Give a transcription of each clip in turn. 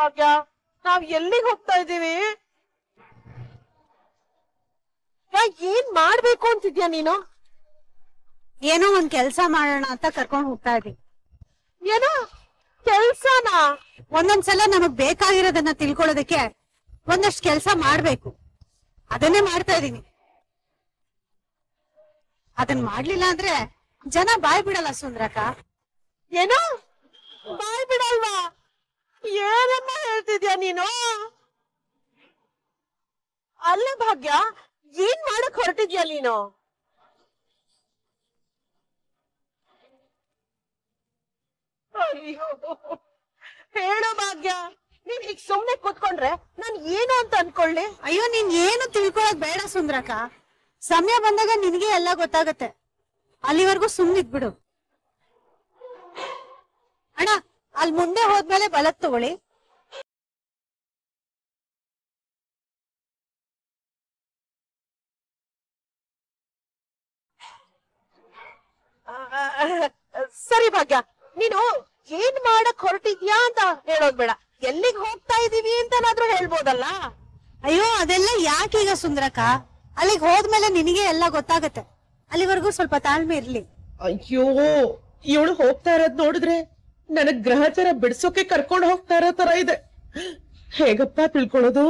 ಭಾಗ್ಯ ನಾವ್ ಎಲ್ಲಿಗೆ ಹೋಗ್ತಾ ಇದೀವಿ ಯಾ, ಏನ್ ಮಾಡ್ಬೇಕು ಅಂತಿದ್ಯಾ ನೀನು ಏನೋ ಒಂದ್ ಕೆಲ್ಸ ಮಾಡೋಣ ಅಂತ ಕರ್ಕೊಂಡ್ ಹೋಗ್ತಾ ಇದೀವಿ ಏನೋ ಕೆಲ್ಸನಾ ಒಂದೊಂದ್ಸಲ ನಮಗ್ ಬೇಕಾಗಿರೋದನ್ನ ತಿಳ್ಕೊಳ್ಳೋದಕ್ಕೆ ಒಂದಷ್ಟು ಕೆಲ್ಸ ಮಾಡ್ಬೇಕು ಅದನ್ನೇ ಮಾಡ್ತಾ ಇದೀನಿ ಅದನ್ ಮಾಡ್ಲಿಲ್ಲ ಅಂದ್ರೆ ಜನ ಬಾಯ್ ಬಿಡಲ್ಲ ಸುಂದ್ರಕ್ಕ ಏನೋ ಬಾಯ್ ಬಿಡಲ್ವಾ ಏನಮ್ಮ ಹೇಳ್ತಿದ್ಯಾ ನೀನು ಅಲ್ಲ ಭಾಗ್ಯ ಏನ್ ಮಾಡಕ್ ಹೊರಟಿದ್ಯಾ ನೀನು ಅಯ್ಯೋ ಹೇಳು ಭಾಗ್ಯ ನೀನ್ ಈಗ ಸುಮ್ನೆ ಕೂತ್ಕೊಂಡ್ರೆ ನಾನ್ ಏನು ಅಂತ ಅನ್ಕೊಳ್ಳಿ ಅಯ್ಯೋ ನೀನ್ ಏನು ತಿಳ್ಕೊಳಕ್ ಬೇಡ ಸುಂದ್ರಕ್ಕ ಸಮಯ ಬಂದಾಗ ನಿನಗೆ ಎಲ್ಲ ಗೊತ್ತಾಗತ್ತೆ ಅಲ್ಲಿವರೆಗೂ ಸುಮ್ನಿದ್ಬಿಡು ಅಣ್ಣ ಅಲ್ಲಿ ಮುಂದೆ ಹೋದ್ಮೇಲೆ ಬಲತ್ ತಗೊಳ್ಳಿ ಆ, ಸರಿ ಭಾಗ್ಯ ನೀನು ಏನ್ ಮಾಡಕ್ ಹೊರಟಿದ್ಯಾ ಅಂತ ಹೇಳೋದ್ ಬೇಡ ಎಲ್ಲಿಗ್ ಹೋಗ್ತಾ ಇದೀವಿ ಅಂತನಾದ್ರೂ ಹೇಳ್ಬೋದಲ್ಲ ಅಯ್ಯೋ ಅದೆಲ್ಲ ಯಾಕೀಗ ಸುಂದ್ರಕ್ಕ ಅಲ್ಲಿಗೆ ಹೋದ್ಮೇಲೆ ನಿನಗೆ ಎಲ್ಲ ಗೊತ್ತಾಗತ್ತೆ ಅಲ್ಲಿವರೆಗೂ ಸ್ವಲ್ಪ ತಾಳ್ಮೆ ಇರ್ಲಿ ಅಯ್ಯೋ ಇವಳು ಹೋಗ್ತಾ ಇರೋದ್ ನೋಡಿದ್ರೆ ನನಗ್ ಗ್ರಹಚಾರ ಬಿಡ್ಸೋಕೆ ಕರ್ಕೊಂಡು ಹೋಗ್ತಾ ಇರೋ ತರ ಇದೆ ಹೇಗಪ್ಪ ತಿಳ್ಕೊಳ್ಳೋದು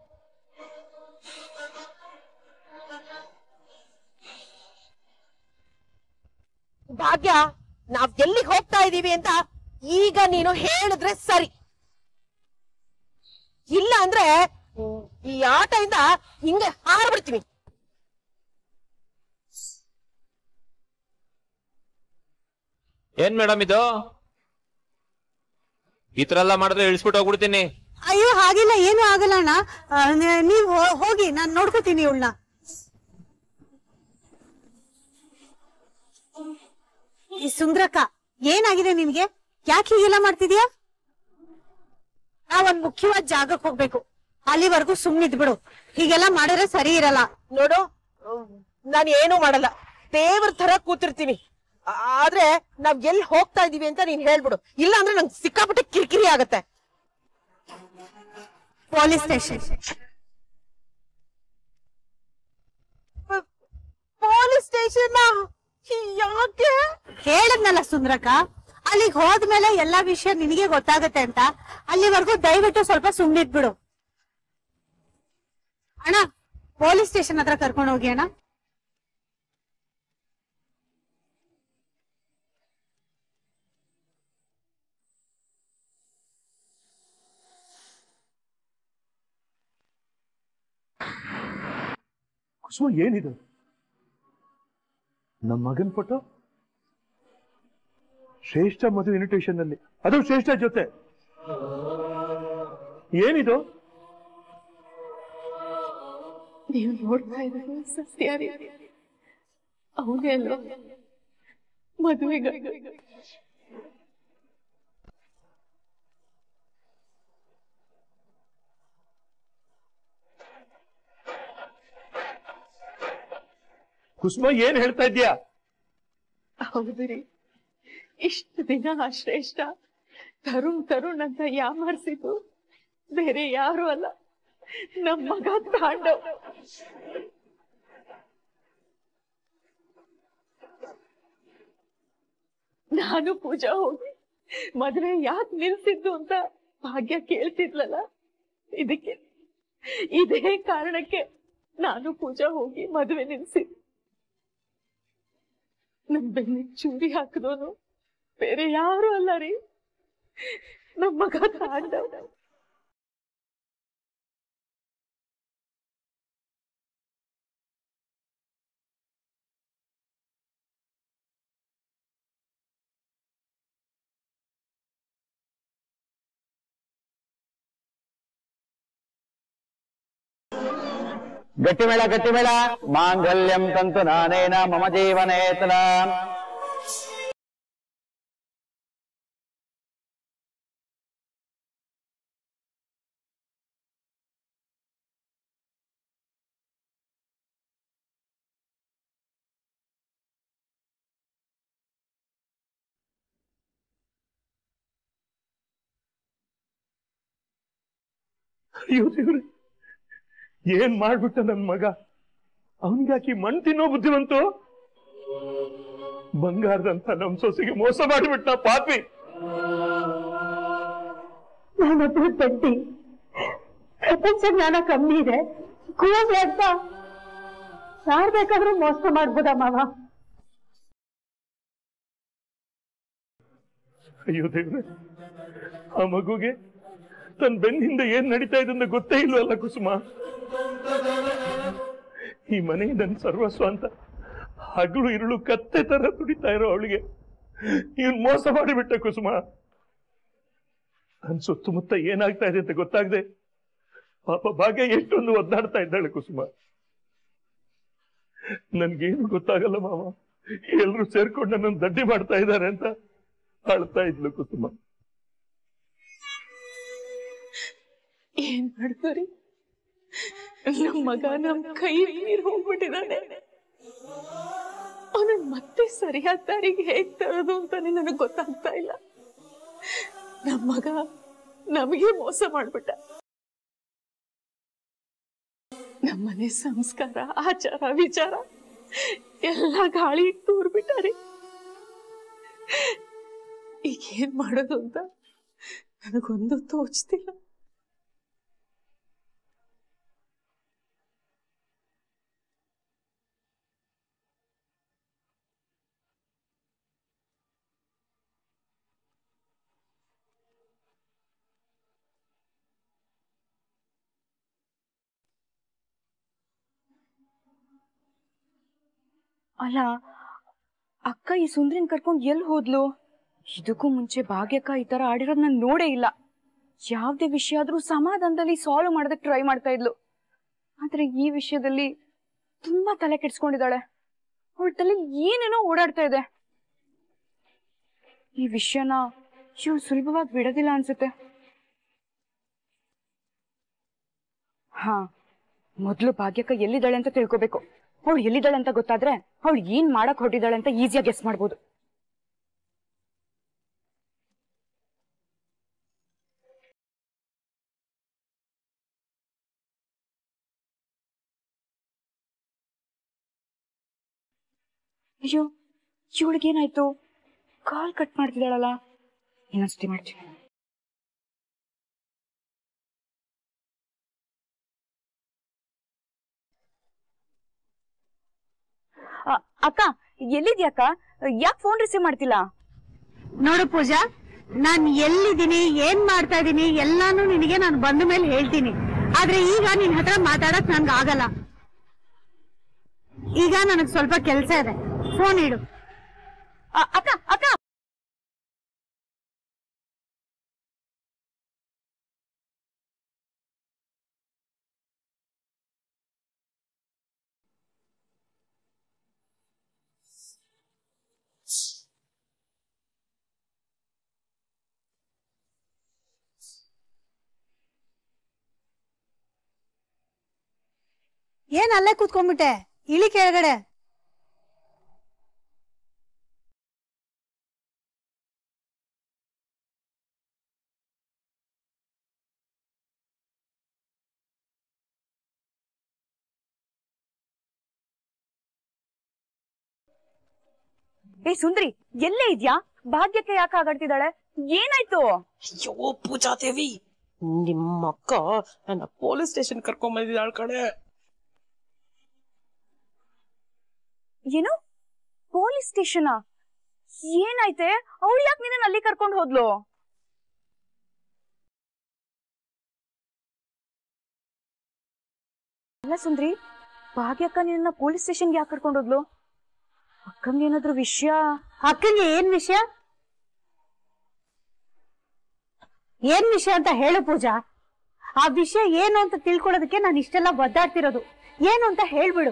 ಭಾಗ್ಯ ನಾವ್ ಎಲ್ಲಿಗ್ ಹೋಗ್ತಾ ಇದೀವಿ ಅಂತ ಈಗ ನೀನು ಹೇಳಿದ್ರೆ ಸರಿ ಇಲ್ಲ ಅಂದ್ರೆ ಹ್ಮ್, ಈ ಆಟದಿಂದ ಹಿಂಗೆ ಹಾರ್ಬಿಡ್ತೀವಿ ಏನ್ ಮೇಡಮ್ ಇದು ಈ ತರ ಎಲ್ಲ ಮಾಡಿದ್ರೆ ಇಳಿಸ್ಬಿಟ್ಟು ಹೋಗ್ಬಿಡ್ತೀನಿ ಅಯ್ಯೋ ಹಾಗಿಲ್ಲ ಏನು ಆಗಲ್ಲ ಅಣ್ಣ ಆ, ನ- ನೀವ್ ಹೋ- ಹೋಗಿ ನಾನ್ ನೋಡ್ಕೋತೀನಿ ಇವಳನ್ನ ಈ ಸುಂದ್ರಕ್ಕ ಏನಾಗಿದೆ ನಿನ್ಗೆ ಯಾಕೆ ಹೀಗೆಲ್ಲ ಮಾಡ್ತಿದ್ಯಾ ನಾವೊಂದ್ ಮುಖ್ಯವಾದ ಜಾಗಕ್ಕೆ ಹೋಗ್ಬೇಕು ಅಲ್ಲಿವರೆಗೂ ಸುಮ್ನಿದ್ ಬಿಡು ಹೀಗೆಲ್ಲ ಮಾಡಿದ್ರೆ ಸರಿ ಇರಲ್ಲ ನೋಡು ನಾನು ಏನು ಮಾಡಲ್ಲ ದೇವ್ರ ತರ ಕೂತಿರ್ತೀನಿ ಆ- ಆದ್ರೆ ನಾವ್ ಎಲ್ಲಿ ಹೋಗ್ತಾ ಇದೀವಿ ಅಂತ ನೀನ್ ಹೇಳ್ಬಿಡು ಇಲ್ಲ ಅಂದ್ರೆ ನಂಗೆ ಸಿಕ್ಕಾಪಟ್ಟೆ ಕಿರಿಕಿರಿ ಆಗತ್ತೆ ಪೊಲೀಸ್ ಸ್ಟೇಷನ್ ಪೊಲೀಸ್ ಸ್ಟೇಷನ್ ಯಾಕೆ ಹೇಳದ್ನಲ್ಲ ಸುಂದ್ರಕ್ಕ ಅಲ್ಲಿಗೆ ಹೋದ್ಮೇಲೆ ಎಲ್ಲಾ ವಿಷಯ ನಿನಗೆ ಗೊತ್ತಾಗತ್ತೆ ಅಂತ ಅಲ್ಲಿವರೆಗೂ ದಯವಿಟ್ಟು ಸ್ವಲ್ಪ ಸುಮ್ನಿದ್ ಬಿಡು ಅಣ್ಣ ಪೊಲೀಸ್ ಸ್ಟೇಷನ್ ಹತ್ರ ಕರ್ಕೊಂಡು ಹೋಗಿ ಅಣ್ಣ ಕುಸುಮ ಏನಿದು ನಮ್ಮ ಮಗನ್ ಫೋಟೋ ಶ್ರೇಷ್ಠ ಮದುವೆ ಇನ್ವಿಟೇಷನ್ ಅಲ್ಲಿ ಅದು ಶ್ರೇಷ್ಠ ಜೊತೆ ಏನಿದು ನೀವು ನೋಡ್ತಾ ಇದ್ದಾರೆ ಸಸ್ಯಾರಿ ಅವನೇ ಅಲ್ವಾ ಮದುವೆಗ ಕುಸುಮ ಏನ್ ಹೇಳ್ತಾ ಇದ್ಯಾ ಹೌದು ರೀ ಇಷ್ಟು ದಿನ ಆ ಶ್ರೇಷ್ಠ ತರುಣ್ ತರುಣ್ ಅಂತ ಯಾಮಾರ್ಸಿದ್ದು ಬೇರೆ ಯಾರು ಅಲ್ಲ ನಮ್ಮ ಮಗ ತಾಂಡವ್ ನಾನು ಪೂಜಾ ಹೋಗಿ ಮದುವೆ ಯಾಕೆ ನಿಲ್ಸಿದ್ದು ಅಂತ ಭಾಗ್ಯ ಕೇಳ್ತಿದ್ಲಲ್ಲ ಇದಕ್ಕೆ ಇದೇ ಕಾರಣಕ್ಕೆ ನಾನು ಪೂಜಾ ಹೋಗಿ ಮದುವೆ ನಿಲ್ಸಿದ್ದು ನನ್ ಬೆನ್ನಿಗೆ ಚೂರಿ ಹಾಕಿದವನು ಬೇರೆ ಯಾರು ಅಲ್ಲ ರೀ ನಮ್ಮ ಮಗ ತಾಂಡವ್ ಗಟ್ಟಿಮೇಳ ಗಟ್ಟಿಮೇಳ ಮಾಂಗಲ್ಯಂ ತಂತು ನಾನೇನ ಮಮ ಜೀವನೇತನ ಅಯ್ಯೋ ದೇವ್ರೆ ಏನ್ ಮಾಡ್ಬಿಟ್ಟ ನನ್ ಮಗ ಅವನಿಗಾಕಿ ಮಣ್ ತಿನ್ನೋ ಬುದ್ಧಿವಂತು ಬಂಗಾರದಂತ ನಮ್ ಸೊಸೆಗೆ ಮೋಸ ಮಾಡಿಬಿಟ್ಟ ಪಾಪಿ ನಾನೊಬ್ಳು ತಂಟಿ ಪ್ರಪಂಚ ಜ್ಞಾನ ಕಮ್ಮಿ ಇದೆ ಕೂಸೆ ಅಂತ ಯಾರ್ ಬೇಕಾದ್ರೂ ಮೋಸ ಮಾಡ್ಬೋದ ಮಾವ ಅಯ್ಯೋ ದೇವ್ರೆ ಆ ಮಗುಗೆ ತನ್ನ ಬೆನ್ನಿಂದ ಏನ್ ನಡೀತಾ ಇದೆ ಅಂತ ಗೊತ್ತೇ ಇಲ್ವಲ್ಲ ಕುಸುಮ ಈ ಮನೆ ನನ್ ಸರ್ವಸ್ವ ಅಂತ ಹಗಲು ಇರುಳು ಕತ್ತೆ ತರ ತುಡಿತಾ ಇರೋ ಅವಳಿಗೆ ಇವನ್ ಮೋಸ ಮಾಡಿಬಿಟ್ಟ ಕುಸುಮ ನನ್ ಸುತ್ತಮುತ್ತ ಏನಾಗ್ತಾ ಇದೆ ಅಂತ ಗೊತ್ತಾಗದೆ ಪಾಪ ಭಾಗ್ಯ ಎಷ್ಟೊಂದು ಒದ್ದಾಡ್ತಾ ಇದ್ದಾಳೆ ಕುಸುಮ ನನ್ಗೇನು ಗೊತ್ತಾಗಲ್ಲ ಮಾವ ಎಲ್ರು ಸೇರ್ಕೊಂಡು ನನ್ನನ್ನು ದಡ್ಡಿ ಮಾಡ್ತಾ ಇದ್ದಾರೆ ಅಂತ ಅಳ್ತಾ ಇದ್ಲು ಕುಸುಮ ಏನ್ ಮಾಡ್ತಾರೆ ನಮ್ ಮಗ ನಮ್ ಕೈ ನೀರ್ ಹೋಗ್ಬಿಟ್ಟಿದ್ದಾನೆ ಅವನನ್ ಮತ್ತೆ ಸರಿಯಾದ ದಾರಿಗೆ ಹೇಗ್ ತರೋದು ಅಂತಾನೆ ನನಗ್ ಗೊತ್ತಾಗ್ತಾ ಇಲ್ಲ ನಮ್ ಮಗ ನಮಗೆ ಮೋಸ ಮಾಡ್ಬಿಟ್ಟ ನಮ್ಮನೆ ಸಂಸ್ಕಾರ ಆಚಾರ ವಿಚಾರ ಎಲ್ಲ ಗಾಳಿ ತೂರ್ಬಿಟ್ಟಾರೆ ಈಗ ಏನ್ ಮಾಡೋದು ಅಂತ ನನಗೊಂದು ತೋಚ್ತಿಲ್ಲ ಅಲ್ಲ ಅಕ್ಕ ಈ ಸುಂದ್ರಿನ್ ಕರ್ಕೊಂಡ್ ಎಲ್ ಹೋದ್ಲು ಇದಕ್ಕೂ ಮುಂಚೆ ಭಾಗ್ಯಕ್ಕ ಈ ತರ ಆಡಿರೋದ್ ನಾನ್ ನೋಡೇ ಇಲ್ಲ ಯಾವ್ದೇ ವಿಷಯ ಆದ್ರೂ ಸಮಾಧಾನದಲ್ಲಿ ಸಾಲ್ವ್ ಮಾಡೋದಕ್ ಟ್ರೈ ಮಾಡ್ತಾ ಇದ್ಲು ಆದ್ರೆ ಈ ವಿಷಯದಲ್ಲಿ ತುಂಬಾ ತಲೆ ಕೆಡ್ಸ್ಕೊಂಡಿದ್ದಾಳೆ ಅವಳ ತಲೆ ಏನೇನೋ ಓಡಾಡ್ತಾ ಇದೆ ಈ ವಿಷಯನ ಇವಳು ಸುಲಭವಾಗಿ ಬಿಡೋದಿಲ್ಲ ಅನ್ಸುತ್ತೆ ಹಾ ಮೊದ್ಲು ಭಾಗ್ಯಕ್ಕ ಎಲ್ಲಿದ್ದಾಳೆ ಅಂತ ತಿಳ್ಕೊಬೇಕು ಅವಳು ಎಲ್ಲಿದ್ದಾಳೆ ಅಂತ ಗೊತ್ತಾದ್ರೆ ಅವಳು ಏನ್ ಮಾಡಕ್ ಹೊರಟಿದ್ದಾಳೆ ಅಂತ ಈಸಿಯಾಗಿ ಗೆಸ್ ಮಾಡ್ಬೋದು ಅಯ್ಯೋ ಇವಳಿಗೇನಾಯ್ತು ಕಾಲ್ ಕಟ್ ಮಾಡ್ತಿದ್ದಾಳಲ್ಲ ಇನ್ನೊಂದ್ಸತಿ ಮಾಡ್ತೀನಿ ಅ, ಅಕ್ಕ ಎಲ್ಲಿದ್ಯಾಕ್ಕ ಯಾಕೆ ಫೋನ್ ರಿಸೀವ್ ಮಾಡ್ತಿಲ್ಲ ನೋಡು ಪೂಜಾ ನಾನ್ ಎಲ್ಲಿದ್ದೀನಿ ಏನ್ ಮಾಡ್ತಾ ಇದೀನಿ ಎಲ್ಲಾನು ನಿನಗೆ ನಾನು ಬಂದ ಮೇಲೆ ಹೇಳ್ತೀನಿ ಆದ್ರೆ ಈಗ ನಿನ್ ಹತ್ರ ಮಾತಾಡಕ್ ನನ್ಗ ಆಗಲ್ಲ ಈಗ ನನಗ್ ಸ್ವಲ್ಪ ಕೆಲ್ಸ ಇದೆ ಫೋನ್ ಇಡು ಅ, ಅಕ್ಕ ಅಕ್ಕ ಏನ್ ಅಲ್ಲೇ ಕೂತ್ಕೊಂಡ್ಬಿಟ್ಟೆ ಇಳಿ ಕೆಳಗಡೆ ಏ ಸುಂದ್ರಿ ಎಲ್ಲೇ ಇದ್ಯಾ ಭಾಗ್ಯಕ್ಕೆ ಯಾಕೆ ಆಗಾಡ್ತಿದ್ದಾಳೆ ಏನಾಯ್ತು ಅಯ್ಯೋ ಪೂಜಾ ದೇವಿ ನಿಮ್ಮ ಅಕ್ಕ ನನ್ನ ಪೊಲೀಸ್ ಸ್ಟೇಷನ್ ಕರ್ಕೊಂಡ್ ಬಂದಿದ್ದಾಳ ಕಡೆ ಏನು ಪೊಲೀಸ್ ಸ್ಟೇಷನ್ ಏನಾಯ್ತೆ ಅವಳು ಯಾಕೆ ನಿನ್ನ ಅಲ್ಲಿ ಕರ್ಕೊಂಡು ಹೋದ್ಲು ಅಲ್ಲ ಸುಂದ್ರಿ ಭಾಗ್ಯಕ್ಕ ನಿನ್ನ ಪೊಲೀಸ್ ಸ್ಟೇಷನ್ಗೆ ಯಾಕೆ ಕರ್ಕೊಂಡು ಹೋದ್ಲು ಅಕ್ಕಂಗೆ ಏನಾದ್ರು ವಿಷಯ ಅಕ್ಕಂಗೆ ಏನ್ ವಿಷಯ ಏನ್ ವಿಷಯ ಅಂತ ಹೇಳು ಪೂಜಾ ಆ ವಿಷಯ ಏನು ಅಂತ ತಿಳ್ಕೊಳ್ಳೋದಕ್ಕೆ ನಾನು ಇಷ್ಟೆಲ್ಲ ಒದ್ದಾಡ್ತಿರೋದು ಏನು ಅಂತ ಹೇಳ್ಬಿಡು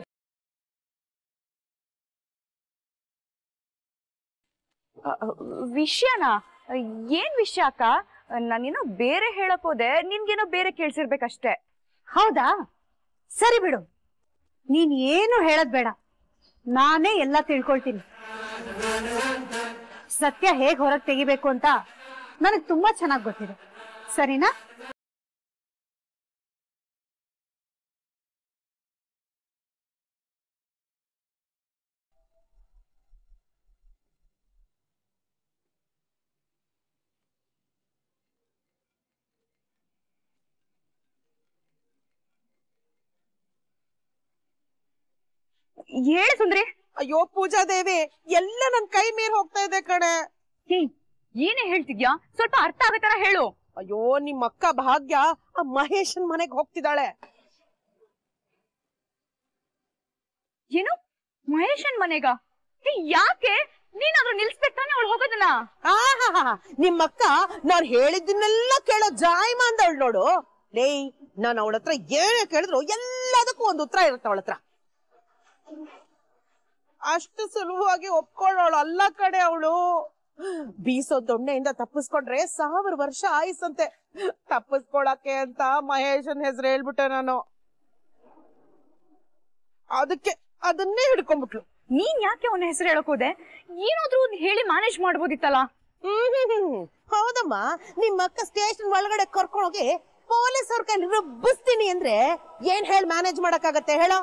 ಅ, ಅ, ವಿಷಯನಾ ಏನ್ ವಿಷಯ ಅಕ್ಕ ನಾನೇನೋ ಬೇರೆ ಹೇಳಕ್ ಹೋದೆ ನಿನ್ಗೇನೋ ಬೇರೆ ಕೇಳ್ಸಿರ್ಬೇಕಷ್ಟೇ ಹೌದಾ ಸರಿ ಬಿಡು ನೀನ್ ಏನು ಹೇಳದ್ ಬೇಡ ನಾನೇ ಎಲ್ಲ ತಿಳ್ಕೊಳ್ತೀನಿ ಸತ್ಯ ಹೇಗ್ ಹೊರಗ್ ತೆಗಿಬೇಕು ಅಂತ ನನಗ್ ತುಂಬಾ ಚೆನ್ನಾಗ್ ಗೊತ್ತಿದೆ ಸರಿನಾ ಹೇಳು ಸುಂದ್ರಿ ಅಯ್ಯೋ ಪೂಜಾ ದೇವಿ ಎಲ್ಲ ನನ್ ಕೈ ಮೀರ್ ಹೋಗ್ತಾ ಇದೆ ಕಣೆ ಹ್ಮ್ ಏನೇ ಹೇಳ್ತಿದ್ಯಾ ಸ್ವಲ್ಪ ಅರ್ಥ ಆಗೋ ತರ ಹೇಳು ಅಯ್ಯೋ ನಿಮ್ ಅಕ್ಕ ಭಾಗ್ಯ ಆ ಮಹೇಶನ್ ಮನೆಗ್ ಹೋಗ್ತಿದ್ದಾಳೆ ಏನು ಮಹೇಶನ್ ಮನೆಗ ಹೇ, ಯಾಕೆ ನೀನಾದ್ರೂ ನಿಲ್ಸ್ಬೇಕು ತಾನೆ ಅವಳು ಹೋಗೋದನ್ನ ಆಹಾಹಾ ನಿಮ್ಮಕ್ಕ ನಾನ್ ಹೇಳಿದ್ದನ್ನೆಲ್ಲ ಕೇಳೋ ಜಾಯ್ಮ ಅಂದವಳು ನೋಡು ಲೇ ನಾನ್ ಅವಳ ಹತ್ರ ಏನೇ ಕೇಳಿದ್ರು ಎಲ್ಲದಕ್ಕೂ ಒಂದು ಉತ್ತರ ಇರುತ್ತೆ ಅವಳ ಹತ್ರ ಅಷ್ಟು ಸುಲಭವಾಗಿ ಒಪ್ಕೊಳ್ಳೋಳು ಅಲ್ಲ ಕಡೆ ಅವಳು ಬೀಸೋ ದೊಣ್ಣೆಯಿಂದ ತಪ್ಪಿಸ್ಕೊಂಡ್ರೆ ಸಾವಿರ ವರ್ಷ ಆಯ್ಸಂತೆ ತಪ್ಪಿಸ್ಕೊಳಕ್ಕೆ ಅಂತ ಮಹೇಶನ್ ಹೆಸರು ಹೇಳ್ಬಿಟ್ಟೆ ನಾನು ಅದಕ್ಕೆ ಅದನ್ನೇ ಹಿಡ್ಕೊಂಡ್ಬಿಟ್ಲು ನೀನ್ ಯಾಕೆ ಅವನ ಹೆಸರು ಹೇಳಕ್ ಹೋದೆ ಏನಾದ್ರೂ ಒಂದ್ ಹೇಳಿ ಮ್ಯಾನೇಜ್ ಮಾಡ್ಬೋದಿತ್ತಲ್ಲ ಹ್ಮ್ ಹೌದಮ್ಮ ನಿಮ್ಮ ಅಕ್ಕ ಸ್ಟೇಷನ್ ಒಳಗಡೆ ಕರ್ಕೊಂಡೋಗಿ ಪೊಲೀಸ್ ಅವ್ರ ಕೈಲಿ ರುಬ್ಬಿಸ್ತೀನಿ ಅಂದ್ರೆ ಏನ್ ಹೇಳಿ ಮ್ಯಾನೇಜ್ ಮಾಡಕ್ಕಾಗತ್ತೆ ಹೇಳೋ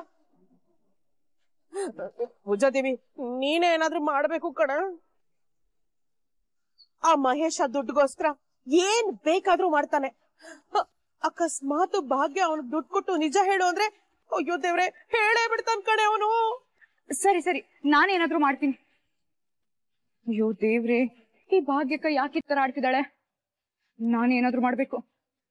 ಪೂಜಾದೇವಿ ನೀನೇ ಏನಾದ್ರೂ ಮಾಡ್ಬೇಕು ಕಣ ಆ ಮಹೇಶ ದುಡ್ಡುಗೋಸ್ಕರ ಏನ್ ಬೇಕಾದ್ರೂ ಮಾಡ್ತಾನೆ ಅ- ಅಕಸ್ಮಾತ್ ಭಾಗ್ಯ ಅವನು ದುಡ್ಡು ಕೊಟ್ಟು ನಿಜ ಹೇಳು ಅಂದ್ರೆ ಅಯ್ಯೋ ದೇವ್ರೆ ಹೇಳೇ ಬಿಡ್ತಾನ ಕಣೆ ಅವನು ಸರಿ ಸರಿ ನಾನೇನಾದ್ರೂ ಮಾಡ್ತೀನಿ ಅಯ್ಯೋ ದೇವ್ರೆ ಈ ಭಾಗ್ಯಕ್ಕ ಯಾಕೆ ಈ ತರ ಆಡ್ತಿದ್ದಾಳೆ ನಾನೇನಾದ್ರೂ ಮಾಡ್ಬೇಕು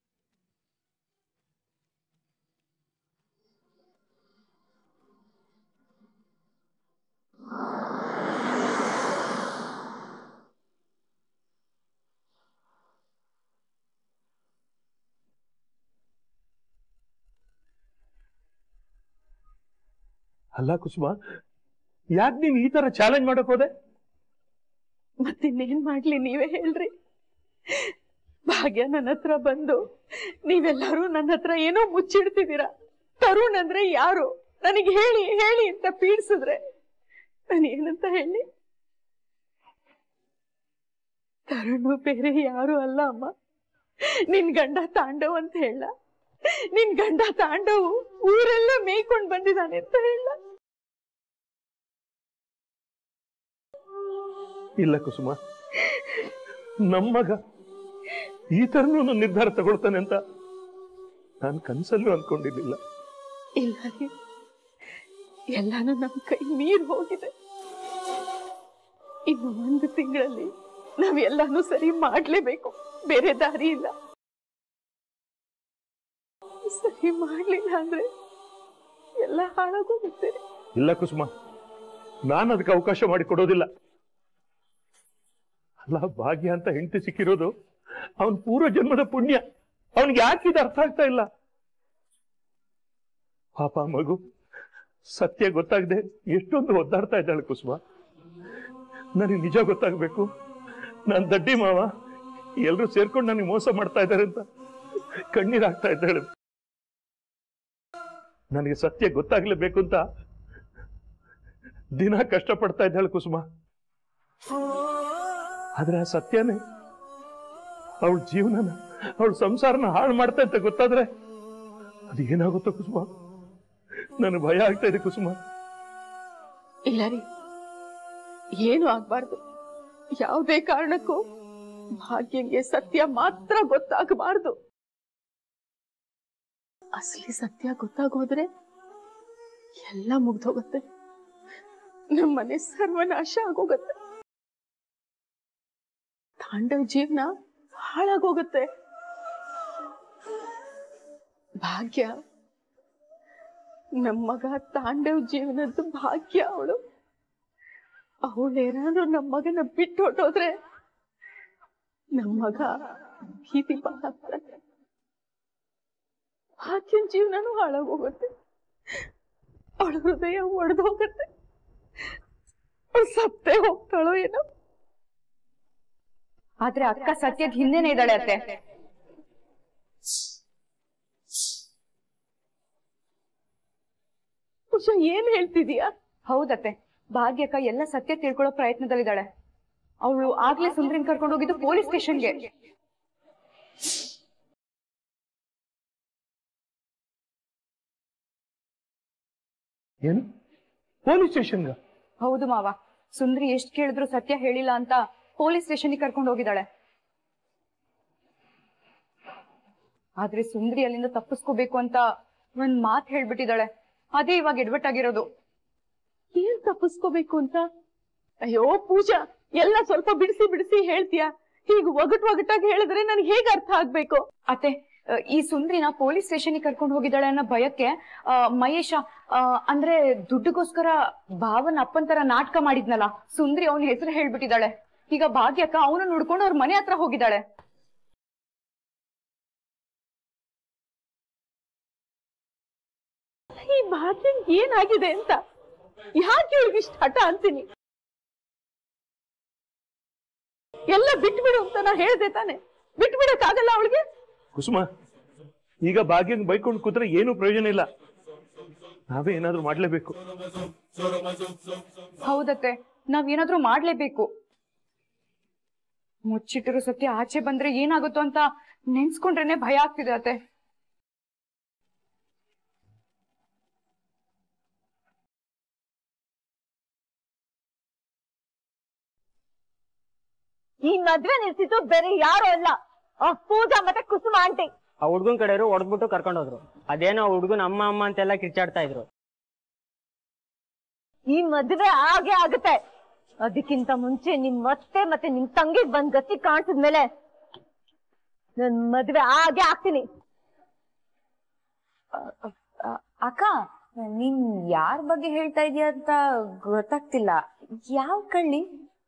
ಅಲ್ಲ ಕುಸುಮ ಯಾಕೆ ನೀನ್ ಈ ತರ ಚಾಲೆಂಜ್ ಮಾಡಕ್ ಹೋದೆ ಮತ್ತಿನ್ನೇನ್ ಮಾಡ್ಲಿ ನೀವೇ ಹೇಳ್ರಿ ಭಾಗ್ಯ ನನ್ನ ಹತ್ರ ಬಂದು ನೀವೆಲ್ಲರೂ ನನ್ನ ಹತ್ರ ಏನೋ ಮುಚ್ಚಿಡ್ತಿದ್ದೀರಾ ತರುಣ್ ಅಂದ್ರೆ ಯಾರು ನನಗೆ ಹೇಳಿ ಹೇಳಿ ಅಂತ ಪೀಡ್ಸಿದ್ರೆ ನಾನು ಏನಂತ ಹೇಳಿ ತರುಣು ಬೇರೆ ಯಾರು ಅಲ್ಲ ಅಮ್ಮ ನಿನ್ ಗಂಡ ತಾಂಡವ್ ಅಂತ ಹೇಳ ನಿನ್ ಗಂಡ ತಾಂಡವು ಊರೆಲ್ಲ ಮೇಯ್ಕೊಂಡ್ ಬಂದಿದ್ದಾನೆ ಅಂತ ಹೇಳ ಇಲ್ಲ ಕುಸುಮ ನಮ್ಮಗ ಈ ತರನೂ ನಿರ್ಧಾರ ತಗೊಳ್ತಾನೆ ಅಂತ ನಾನು ಕನ್ಸಲ್ಲೂ ಅನ್ಕೊಂಡಿರ್ಲಿಲ್ಲ ಇಲ್ಲ ರೀ ಎಲ್ಲಾನು ನಮ್ ಕೈ ಮೀರ್ ಹೋಗಿದೆ ಇನ್ನು ಒಂದು ತಿಂಗಳಲ್ಲಿ ನಾವ್ ಎಲ್ಲಾನು ಸರಿ ಮಾಡ್ಲೇಬೇಕು ಬೇರೆ ದಾರಿ ಇಲ್ಲ ಸರಿ ಮಾಡ್ಲಿಲ್ಲ ಅಂದ್ರೆ ಎಲ್ಲ ಹಾಳಾಗೋಗುತ್ತೆ ರೀ. ಇಲ್ಲ ಕುಸುಮ ನಾನು ಅದಕ್ಕೆ ಅವಕಾಶ ಮಾಡಿ ಕೊಡೋದಿಲ್ಲ ಅಲ್ಲ ಭಾಗ್ಯ ಅಂತ ಹೆಂಡತಿ ಸಿಕ್ಕಿರೋದು ಅವನ್ ಪೂರ್ವ ಜನ್ಮದ ಪುಣ್ಯ ಅವನಿಗೆ ಯಾಕೆ ಇದು ಅರ್ಥ ಆಗ್ತಾ ಇಲ್ಲ ಪಾಪ ಮಗು ಸತ್ಯ ಗೊತ್ತಾಗದೆ ಎಷ್ಟೊಂದು ಒದ್ದಾಡ್ತಾ ಇದ್ದಾಳೆ ಕುಸುಮ ನನಗೆ ನಿಜ ಗೊತ್ತಾಗ್ಬೇಕು ನಾನ್ ದಡ್ಡಿ ಮಾವ ಎಲ್ರು ಸೇರ್ಕೊಂಡು ನನಗೆ ಮೋಸ ಮಾಡ್ತಾ ಇದ್ದಾರೆ ಅಂತ ಕಣ್ಣೀರಾಗ್ತಾ ಇದ್ದಾಳೆ ನನಗೆ ಸತ್ಯ ಗೊತ್ತಾಗ್ಲೇಬೇಕು ಅಂತ ದಿನ ಕಷ್ಟಪಡ್ತಾ ಇದ್ದಾಳೆ ಕುಸುಮ ಆದ್ರೆ ಆ ಸತ್ಯನೇ ಅವಳ ಜೀವನನ ಅವಳ ಸಂಸಾರನ ಹಾಳು ಮಾಡ್ತಾ ಅಂತ ಗೊತ್ತಾದ್ರೆ ಅದು ಏನಾಗುತ್ತೋ ಕುಸುಮ ನನಗೆ ಭಯ ಆಗ್ತಾ ಇದೆ ಕುಸುಮ ಇಲ್ಲ ರೀ ಏನು ಆಗ್ಬಾರ್ದು ಯಾವುದೇ ಕಾರಣಕ್ಕೂ ಭಾಗ್ಯಂಗೆ ಸತ್ಯ ಮಾತ್ರ ಗೊತ್ತಾಗಬಾರ್ದು ಅಸಲಿ ಸತ್ಯ ಗೊತ್ತಾಗೋದ್ರೆ ಎಲ್ಲ ಮುಗ್ದೋಗತ್ತೆ ನಮ್ಮನೆ ಸರ್ವನಾಶ ಆಗೋಗತ್ತೆ ತಾಂಡವ್ ಜೀವನ ಹಾಳಾಗೋಗತ್ತೆ ಭಾಗ್ಯ ನಮ್ಮಗ ತಾಂಡವ್ ಜೀವನದ್ದು ಭಾಗ್ಯ ಅವಳು ಅವಳೇನಾದ್ರೂ ನಮ್ಮ ಮಗನ ಬಿಟ್ಟು ಹೊಟ್ಟೋದ್ರೆ ನಮ್ಮ ಮಗ ಭೀತಿ ಪಾಲಾಗ್ತಾನೆ ಭಾಗ್ಯನ್ ಜೀವನನೂ ಹಾಳಾಗೋಗುತ್ತೆ ಅವಳ ಹೃದಯ ಒಡೆದೋಗತ್ತೆ ಅವಳು ಸತ್ತೇ ಹೋಗ್ತಾಳೋ ಏನೋ ಆದ್ರೆ ಅಕ್ಕ ಸತ್ಯದ ಹಿಂದೆನೆ ಇದ್ದಾಳೆ ಅತ್ತೆ ಪೂಜಾ ಏನ್ ಹೇಳ್ತಿದೀಯಾ ಹೌದತ್ತೆ ಭಾಗ್ಯಕ್ಕ ಎಲ್ಲ ಸತ್ಯ ತಿಳ್ಕೊಳ್ಳೋ ಪ್ರಯತ್ನದಲ್ಲಿದ್ದಾಳೆ ಅವಳು ಆಗ್ಲೇ ಸುಂದ್ರಿನ್ ಕರ್ಕೊಂಡು ಹೋಗಿದ್ದು ಪೊಲೀಸ್ ಸ್ಟೇಷನ್ಗೆ ಏನು ಪೊಲೀಸ್ ಸ್ಟೇಷನ್ಗ ಹೌದು ಮಾವ ಸುಂದ್ರಿ ಎಷ್ಟ್ ಕೇಳಿದ್ರು ಸತ್ಯ ಹೇಳಿಲ್ಲ ಅಂತ ಪೊಲೀಸ್ ಸ್ಟೇಷನ್ಗೆ ಕರ್ಕೊಂಡು ಹೋಗಿದ್ದಾಳೆ ಆದ್ರೆ ಸುಂದ್ರಿ ಅಲ್ಲಿಂದ ತಪ್ಪಿಸ್ಕೋಬೇಕು ಅಂತ ಒಂದ್ ಮಾತ್ ಹೇಳ್ಬಿಟ್ಟಿದ್ದಾಳೆ ಅದೇ ಇವಾಗ ಎಡ್ವಟ್ಟಾಗಿರೋದು ತಪ್ಪಿಸ್ಕೋಬೇಕು ಅಂತ ಅಯ್ಯೋ ಪೂಜಾ ಎಲ್ಲ ಸ್ವಲ್ಪ ಬಿಡಿಸಿ ಬಿಡಿಸಿ ಹೇಳ್ತೀಯ ಹೀಗೆ ಒಗಟ್ ಒಗಟಾಗಿ ಹೇಳಿದ್ರೆ ನನಗೆ ಹೇಗೆ ಅರ್ಥ ಆಗ್ಬೇಕು ಅತ್ತೆ ಆ, ಈ ಸುಂದ್ರಿನ ಪೊಲೀಸ್ ಸ್ಟೇಷನ್ಗೆ ಕರ್ಕೊಂಡು ಹೋಗಿದ್ದಾಳೆ ಅನ್ನೋ ಭಯಕ್ಕೆ ಆ, ಮಹೇಶ ಆ, ಅಂದ್ರೆ ದುಡ್ಡುಗೋಸ್ಕರ ಭಾವನ ಅಪ್ಪನ್ ತರ ನಾಟಕ ಮಾಡಿದ್ನಲ್ಲ ಸುಂದ್ರಿ ಅವನ ಹೆಸರು ಹೇಳ್ಬಿಟ್ಟಿದ್ದಾಳೆ ಈಗ ಭಾಗ್ಯಕ್ಕ ಅವನು ನೋಡ್ಕೊಂಡು ಅವ್ರ ಮನೆ ಹತ್ರ ಹೋಗಿದ್ದಾಳೆ ಈ ಭಾಗ್ಯಂಗ್ ಏನಾಗಿದೆ ಅಂತ ಯಾಕೆ ಇವಳಿಗೆ ಇಷ್ಟ ಹಠ ಅಂತೀನಿ ಎಲ್ಲ ಬಿಟ್ಬಿಡು ಅಂತ ನಾ ಹೇಳ್ದೆ ತಾನೆ ಬಿಟ್ಬಿಡಕ್ಕಾಗಲ್ಲ ಅವಳಿಗೆ ಕುಸುಮ ಈಗ ಭಾಗ್ಯಂಗ್ ಬೈಕೊಂಡು ಕೂತ್ರೆ ಏನು ಪ್ರಯೋಜನ ಇಲ್ಲ ನಾವೇ ಏನಾದ್ರೂ ಮಾಡ್ಲೇಬೇಕು ಹೌದತ್ತೆ ನಾವ್ ಏನಾದ್ರೂ ಮಾಡ್ಲೇಬೇಕು ಮುಚ್ಚಿಟ್ಟಿರೋ ಸತ್ಯ ಆಚೆ ಬಂದ್ರೆ ಏನಾಗುತ್ತೋ ಅಂತ ನೆನ್ಸ್ಕೊಂಡ್ರೇನೆ ಭಯ ಆಗ್ತಿದೆ ಅತ್ತೆ ಈ ಮದ್ವೆ ನಿಲ್ಸಿದ್ದು ಬೇರೆ ಯಾರು ಅಲ್ಲ ಆ ಪೂಜಾ ಮತ್ತೆ ಕುಸುಮ ಆಂಟಿ ಆ ಹುಡ್ಗನ್ ಕಡೆಯವರು ಹೊಡೆದ್ಬಿಟ್ಟು ಕರ್ಕೊಂಡು ಹೋದ್ರು ಅದೇನೋ ಹುಡ್ಗನ್ ಅಮ್ಮ ಅಮ್ಮ ಅಂತೆಲ್ಲ ಕಿರ್ಚಾಡ್ತಾ ಇದ್ರು ಈ ಮದ್ವೆ ಹಾಗೆ ಆಗುತ್ತೆ ಅದಕ್ಕಿಂತ ಮುಂಚೆ ನಿಮ್ ಮತ್ತೆ ಮತ್ತೆ ನಿಮ್ ತಂಗಿಗ್ ಬಂದ್ ಗತಿ ಕಾಣಿಸಿದ್ಮೇಲೆ ನನ್ ಮದ್ವೆ ಹಾಗೆ ಆಗ್ತೀನಿ ಅಕ್ಕ ನೀನ್ ಯಾರ ಬಗ್ಗೆ ಹೇಳ್ತಾ ಇದೀಯ ಅಂತ ಗೊತ್ತಾಗ್ತಿಲ್ಲ ಯಾವ ಕಳ್ಳಿ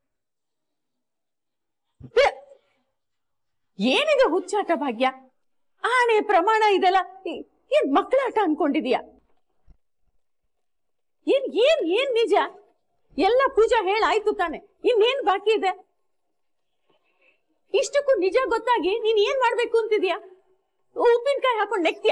ಏನಿದೆ ಹುಚ್ಚಾಟ ಭಾಗ್ಯ ಆಣೆ ಪ್ರಮಾಣ ಇದೆಲ್ಲ ಈ- ಏನ್ ಮಕ್ಕಳಾಟ ಅನ್ಕೊಂಡಿದೀಯ ಏನ್ ಏನ್ ಏನ್ ನಿಜ ಎಲ್ಲ ಪೂಜಾ ಹೇಳಾಯ್ತು ತಾನೆ ಇನ್ನೇನ್ ಬಾಕಿ ಇದೆ ಇಷ್ಟಕ್ಕೂ ನಿಜ ಗೊತ್ತಾಗಿ ನೀನ್ ಏನ್ ಮಾಡ್ಬೇಕು ಅಂತಿದ್ಯಾ ಉಪ್ಪಿನಕಾಯಿ ಹಾಕೊಂಡ್ ನೆಕ್ತಿಯ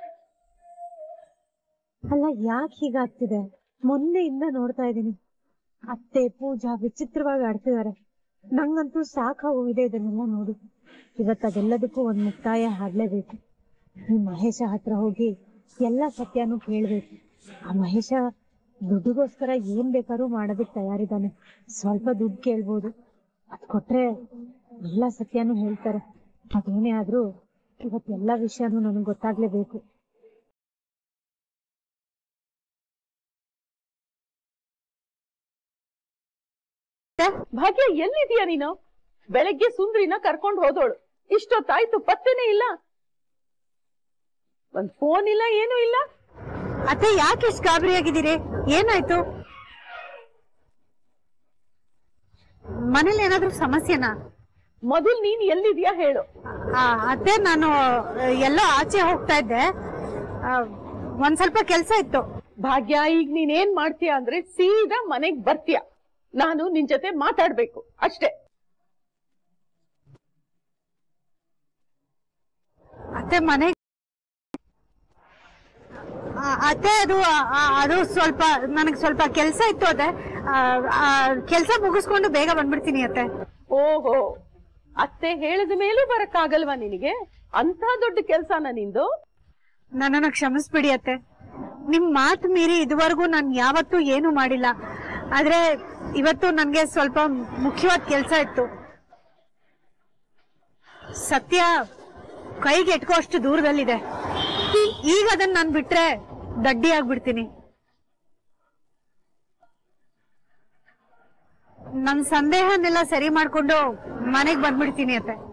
ಅಲ್ಲ ಯಾಕೆ ಹೀಗಾಗ್ತಿದೆ ಮೊನ್ನೆಯಿಂದ ನೋಡ್ತಾ ಇದ್ದೀನಿ ಅತ್ತೆ ಪೂಜಾ ವಿಚಿತ್ರವಾಗಿ ಆಡ್ತಿದ್ದಾರೆ ನಂಗಂತೂ ಸಾಕಾಗೋಗಿದೆ ಇದನ್ನೆಲ್ಲ ನೋಡಿ ಇವತ್ತು ಅದೆಲ್ಲದಕ್ಕೂ ಒಂದ್ ಮುಕ್ತಾಯ ಹಾಡ್ಲೇಬೇಕು ಈ ಮಹೇಶ ಹತ್ರ ಹೋಗಿ ಎಲ್ಲ ಸತ್ಯನೂ ಕೇಳ್ಬೇಕು ಆ ಮಹೇಶ ದುಡ್ಡಿಗೋಸ್ಕರ ಏನ್ ಬೇಕಾದ್ರೂ ಮಾಡೋದಕ್ ತಯಾರಿದ್ದಾನೆ ಸ್ವಲ್ಪ ದುಡ್ಡು ಕೇಳ್ಬೋದು ಅದ್ ಕೊಟ್ರೆ ಎಲ್ಲ ಸತ್ಯನೂ ಹೇಳ್ತಾರೆ ಅದೇನೇ ಆದ್ರೂ ಇವತ್ತೆಲ್ಲ ವಿಷಯನೂ ನನಗೆ ಗೊತ್ತಾಗ್ಲೇಬೇಕು ಭಾಗ್ಯ ಎಲ್ಲಿದೀಯ ನೀನು ಬೆಳಗ್ಗೆ ಸುಂದ್ರಿನ ಕರ್ಕೊಂಡ್ ಹೋದೋಳು ಇಷ್ಟೊತ್ತಾಯ್ತು ಪತ್ತೆನೇ ಇಲ್ಲ ಒಂದ್ ಫೋನ್ ಇಲ್ಲ ಏನೂ ಇಲ್ಲ ಅತ್ತೆ ಯಾಕೆ ಇಷ್ಟು ಗಾಬರಿ ಆಗಿದ್ದೀರಿ ಏನಾಯ್ತು ಮನೇಲಿ ಏನಾದ್ರೂ ಸಮಸ್ಯೆನಾ ಮೊದಲ್ ನೀನ್ ಎಲ್ಲಿದ್ಯಾ ಹೇಳು ಆ, ಅತ್ತೆ ನಾನು ಆ, ಎಲ್ಲೋ ಆಚೆ ಹೋಗ್ತಾ ಇದ್ದೆ ಆ, ಒಂದ್ ಸ್ವಲ್ಪ ಕೆಲ್ಸ ಇತ್ತು ಭಾಗ್ಯ ಈಗ ನೀನ್ ಏನ್ ಮಾಡ್ತೀಯ ಅಂದ್ರೆ ಸೀದಾ ಮನೆಗ್ ಬರ್ತೀಯ ನಾನು ನಿನ್ ಜೊತೆ ಮಾತಾಡ್ಬೇಕು ಅಷ್ಟೇ ಅತ್ತೆ ಮನೆ ಆ, ಅತ್ತೆ ಅದು ಆ, ಆ, ಅದು ಸ್ವಲ್ಪ ನನಗೆ ಸ್ವಲ್ಪ ಕೆಲ್ಸ ಇತ್ತು ಅತ್ತೆ ಕೆಲ್ಸ ಮುಗಿಸ್ಕೊಂಡು ಬೇಗ ಬಂದ್ಬಿಡ್ತೀನಿ ಅತ್ತೆ ಓಹೋ ಅತ್ತೆ ಹೇಳಿದ ಮೇಲೂ ಬರಕ್ಕಾಗಲ್ವಾ ನಿನಗೆ ಅಂತ ದೊಡ್ಡ ಕೆಲ್ಸನ ನಿಂದು ನನ್ನನ್ನ ಕ್ಷಮಿಸ್ಬಿಡಿ ಅತ್ತೆ ನಿಮ್ ಮಾತು ಮೀರಿ ಇದುವರೆಗೂ ನಾನು ಯಾವತ್ತೂ ಏನು ಮಾಡಿಲ್ಲ ಆದ್ರೆ ಇವತ್ತು ನನ್ಗೆ ಸ್ವಲ್ಪ ಮುಖ್ಯವಾದ ಕೆಲ್ಸ ಇತ್ತು ಸತ್ಯ ಕೈಗೆ ಎಟ್ಕೋ ಅಷ್ಟು ದೂರದಲ್ಲಿದೆ ಈಗ ಅದನ್ನ ನಾನು ಬಿಟ್ರೆ ದಡ್ಡಿ ಆಗ್ಬಿಡ್ತೀನಿ ನನ್ ಸಂದೇಹನೆಲ್ಲ ಸರಿ ಮಾಡ್ಕೊಂಡು ಮನೆಗ್ ಬಂದ್ಬಿಡ್ತೀನಿ ಅತ್ತೆ